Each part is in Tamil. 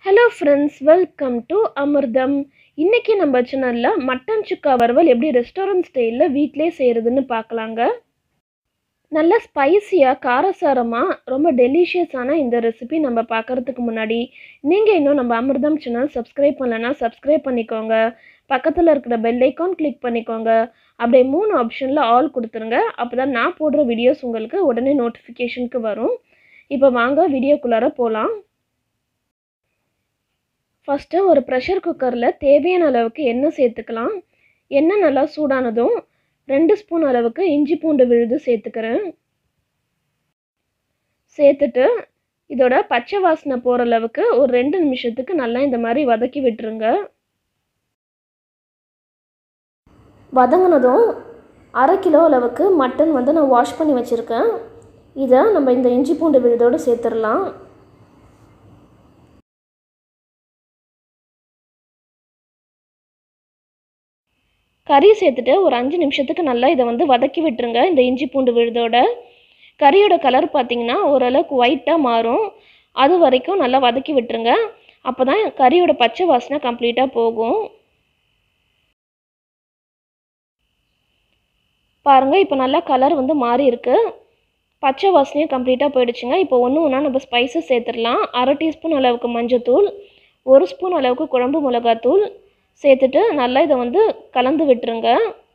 ஹலோ ஃப்ரெண்ட்ஸ் வெல்கம் டு அமிர்தம் இன்றைக்கி நம்ம சேனலில் மட்டன் சுக்கா வறுவல் எப்படி ரெஸ்டாரண்ட் ஸ்டைலில் வீட்டிலே செய்கிறதுன்னு பார்க்கலாங்க நல்ல ஸ்பைசியாக காரசாரமாக ரொம்ப டெலிஷியஸான இந்த ரெசிபி நம்ம பார்க்குறதுக்கு முன்னாடி நீங்கள் இன்னும் நம்ம அமிர்தம் சேனல் சப்ஸ்கிரைப் பண்ணலைன்னா சப்ஸ்கிரைப் பண்ணிக்கோங்க பக்கத்தில் இருக்கிற பெல் ஐக்கான் கிளிக் பண்ணிக்கோங்க அப்படியே மூணு ஆப்ஷனில் ஆல் கொடுத்துருங்க அப்போ தான் நான் போடுற வீடியோஸ் உங்களுக்கு உடனே நோட்டிஃபிகேஷனுக்கு வரும் இப்போ வாங்க வீடியோக்குள்ளார போகலாம் ஃபஸ்ட்டு ஒரு ப்ரெஷர் குக்கரில் தேவையான அளவுக்கு எண்ணெய் சேர்த்துக்கலாம் எண்ணெய் நல்லா சூடானதும் ரெண்டு ஸ்பூன் அளவுக்கு இஞ்சி பூண்டு விழுது சேர்த்துக்கிறேன் சேர்த்துட்டு இதோட பச்சை வாசனை போகிற அளவுக்கு ஒரு ரெண்டு நிமிஷத்துக்கு நல்லா இந்த மாதிரி வதக்கி விட்டுருங்க வதங்கினதும் அரை கிலோ அளவுக்கு மட்டன் வந்து நான் வாஷ் பண்ணி வச்சுருக்கேன் இதை நம்ம இந்த இஞ்சி பூண்டு விழுதோடு சேர்த்துடலாம் கறி சேர்த்துட்டு ஒரு அஞ்சு நிமிஷத்துக்கு நல்லா இதை வந்து வதக்கி விட்டுருங்க இந்த இஞ்சி பூண்டு விழுதோட கறியோட கலர் பார்த்திங்கன்னா ஓரளவுக்கு ஒயிட்டாக மாறும் அது வரைக்கும் நல்லா வதக்கி விட்டுருங்க அப்போ தான் கறியோட பச்சை வாசனை கம்ப்ளீட்டாக போகும் பாருங்கள் இப்போ நல்லா கலர் வந்து மாறி இருக்கு பச்சை வாசனையும் கம்ப்ளீட்டாக போயிடுச்சுங்க இப்போ ஒன்று ஒன்றா நம்ம ஸ்பைசஸ் சேர்த்துடலாம் அரை டீஸ்பூன் அளவுக்கு மஞ்சத்தூள் ஒரு ஸ்பூன் அளவுக்கு குழம்பு மிளகாத்தூள் சேர்த்துட்டு நல்லா இதை வந்து கலந்து விட்டுருங்க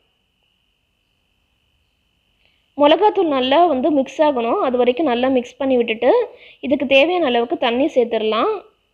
மிளகாத்தூள் நல்லா வந்து மிக்ஸ் ஆகணும் அது வரைக்கும் நல்லா மிக்ஸ் பண்ணி விட்டுட்டு இதுக்கு தேவையான அளவுக்கு தண்ணி சேர்த்துடலாம்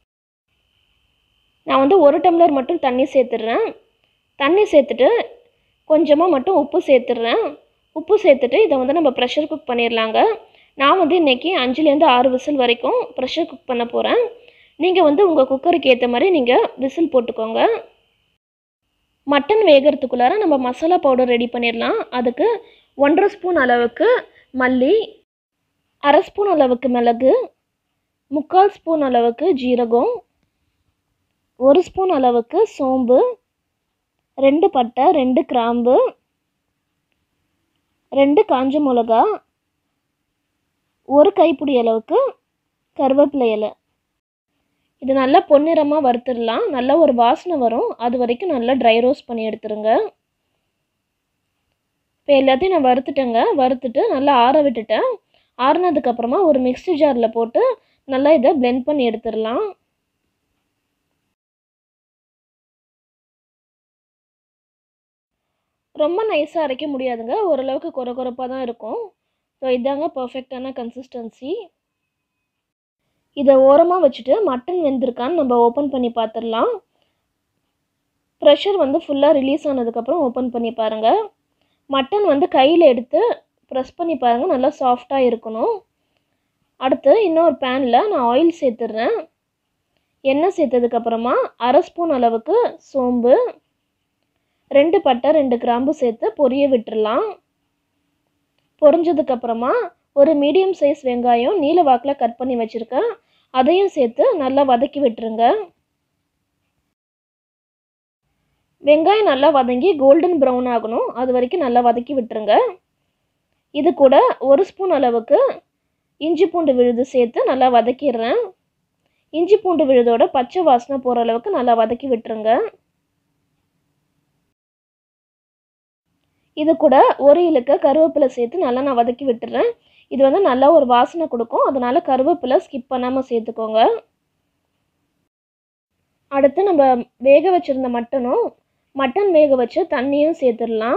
நான் வந்து ஒரு டம்ளர் மட்டும் தண்ணி சேர்த்துடுறேன் தண்ணி சேர்த்துட்டு கொஞ்சமாக மட்டும் உப்பு சேர்த்துடுறேன் உப்பு சேர்த்துட்டு இதை வந்து நம்ம ப்ரெஷர் குக் பண்ணிடலாங்க நான் வந்து இன்றைக்கி அஞ்சுலேருந்து ஆறு விசில் வரைக்கும் ப்ரெஷர் குக் பண்ண போகிறேன் நீங்கள் வந்து உங்கள் குக்கருக்கு ஏற்ற மாதிரி நீங்கள் விசில் போட்டுக்கோங்க மட்டன் வேகிறதுக்குள்ளார நம்ம மசாலா பவுடர் ரெடி பண்ணிடலாம் அதுக்கு ஒன்றரை ஸ்பூன் அளவுக்கு மல்லி அரை ஸ்பூன் அளவுக்கு மிளகு முக்கால் ஸ்பூன் அளவுக்கு ஜீரகம் ஒரு ஸ்பூன் அளவுக்கு சோம்பு ரெண்டு பட்டை ரெண்டு கிராம்பு ரெண்டு காஞ்ச மிளகா ஒரு கைப்பிடி அளவுக்கு கருவேப்பிலை இலை இது நல்லா பொன்னிறமாக வறுத்துடலாம் நல்லா ஒரு வாசனை வரும் அது வரைக்கும் நல்லா ட்ரை ரோஸ்ட் பண்ணி எடுத்துருங்க இப்போ எல்லாத்தையும் நான் வறுத்துட்டேங்க வறுத்துட்டு நல்லா ஆற விட்டுட்டேன் ஆறுனதுக்கப்புறமா ஒரு மிக்ஸி ஜாரில் போட்டு நல்லா இதை பிளெண்ட் பண்ணி எடுத்துடலாம் ரொம்ப நைஸாக அரைக்க முடியாதுங்க ஓரளவுக்கு குறை குறைப்பாக தான் இருக்கும் ஸோ இதாங்க பர்ஃபெக்டான கன்சிஸ்டன்சி இதை ஓரமாக வச்சுட்டு மட்டன் வெந்திருக்கான்னு நம்ம ஓப்பன் பண்ணி பார்த்துடலாம் ப்ரெஷர் வந்து ஃபுல்லாக ரிலீஸ் ஆனதுக்கப்புறம் ஓப்பன் பண்ணி பாருங்கள் மட்டன் வந்து கையில் எடுத்து ப்ரெஸ் பண்ணி பாருங்கள் நல்லா சாஃப்டாக இருக்கணும் அடுத்து இன்னொரு பேனில் நான் ஆயில் சேர்த்துடுறேன் எண்ணெய் சேர்த்ததுக்கப்புறமா அரை ஸ்பூன் அளவுக்கு சோம்பு ரெண்டு பட்டை ரெண்டு கிராம்பு சேர்த்து பொரிய விட்டுடலாம் பொரிஞ்சதுக்கப்புறமா ஒரு மீடியம் சைஸ் வெங்காயம் நீல வாக்கில் கட் பண்ணி வச்சுருக்கேன் அதையும் சேர்த்து நல்லா வதக்கி விட்டுருங்க வெங்காயம் நல்லா வதங்கி கோல்டன் ப்ரௌன் ஆகணும் அது வரைக்கும் நல்லா வதக்கி விட்டுருங்க இது கூட ஒரு ஸ்பூன் அளவுக்கு இஞ்சி பூண்டு விழுது சேர்த்து நல்லா வதக்கிடுறேன் இஞ்சி பூண்டு விழுதோட பச்சை வாசனை போகிற அளவுக்கு நல்லா வதக்கி விட்டுருங்க இது கூட ஒரு இலுக்க கருவேப்பிலை சேர்த்து நல்லா நான் வதக்கி விட்டுறேன் இது வந்து நல்லா ஒரு வாசனை கொடுக்கும் அதனால் கருவேப்பிலை ஸ்கிப் பண்ணாமல் சேர்த்துக்கோங்க அடுத்து நம்ம வேக வச்சுருந்த மட்டனும் மட்டன் வேக வச்சு தண்ணியும் சேர்த்துடலாம்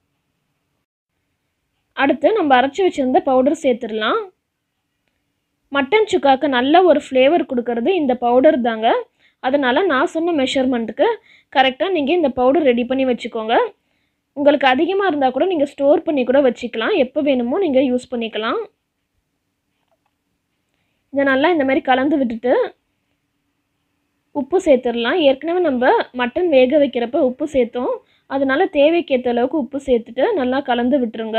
அடுத்து நம்ம அரைச்சி வச்சுருந்த பவுடர் சேர்த்துடலாம் மட்டன் சுக்காவுக்கு நல்ல ஒரு ஃப்ளேவர் கொடுக்கறது இந்த பவுடர் தாங்க அதனால் நான் சொன்ன மெஷர்மெண்ட்டுக்கு கரெக்டாக நீங்கள் இந்த பவுடர் ரெடி பண்ணி வச்சுக்கோங்க உங்களுக்கு அதிகமாக இருந்தால் கூட நீங்கள் ஸ்டோர் பண்ணி கூட வச்சுக்கலாம் எப்போ வேணுமோ நீங்கள் யூஸ் பண்ணிக்கலாம் இதை நல்லா இந்த மாதிரி கலந்து விட்டுட்டு உப்பு சேர்த்துடலாம் ஏற்கனவே நம்ம மட்டன் வேக வைக்கிறப்ப உப்பு சேர்த்தோம் அதனால் தேவைக்கேற்ற அளவுக்கு உப்பு சேர்த்துட்டு நல்லா கலந்து விட்டுருங்க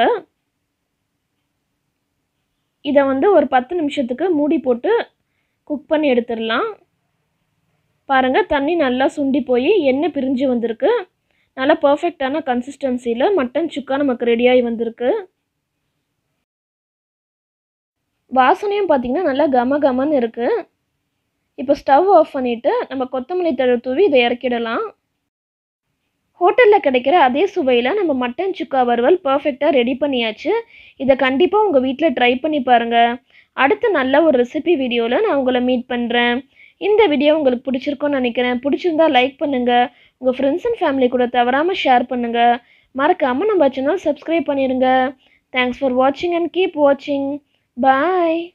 இதை வந்து ஒரு பத்து நிமிஷத்துக்கு மூடி போட்டு குக் பண்ணி எடுத்துடலாம் பாருங்கள் தண்ணி நல்லா சுண்டி போய் எண்ணெய் பிரிஞ்சு வந்திருக்கு நல்லா பர்ஃபெக்டான கன்சிஸ்டன்சியில் மட்டன் சுக்கா நமக்கு ரெடியாகி வந்திருக்கு வாசனையும் பார்த்திங்கன்னா நல்லா கம கமன்னு இருக்குது இப்போ ஸ்டவ் ஆஃப் பண்ணிவிட்டு நம்ம கொத்தமல்லி தழை தூவி இதை இறக்கிடலாம் ஹோட்டலில் கிடைக்கிற அதே சுவையில் நம்ம மட்டன் சுக்கா வறுவல் பர்ஃபெக்டாக ரெடி பண்ணியாச்சு இதை கண்டிப்பாக உங்கள் வீட்டில் ட்ரை பண்ணி பாருங்கள் அடுத்த நல்ல ஒரு ரெசிபி வீடியோவில் நான் உங்களை மீட் பண்ணுறேன் இந்த வீடியோ உங்களுக்கு பிடிச்சிருக்கும்னு நினைக்கிறேன் பிடிச்சிருந்தா லைக் பண்ணுங்கள் உங்கள் ஃப்ரெண்ட்ஸ் அண்ட் ஃபேமிலி கூட தவறாமல் ஷேர் பண்ணுங்கள் மறக்காமல் நம்ம சேனல் சப்ஸ்கிரைப் பண்ணிடுங்க தேங்க்ஸ் ஃபார் வாட்சிங் அண்ட் கீப் வாட்சிங் பாய்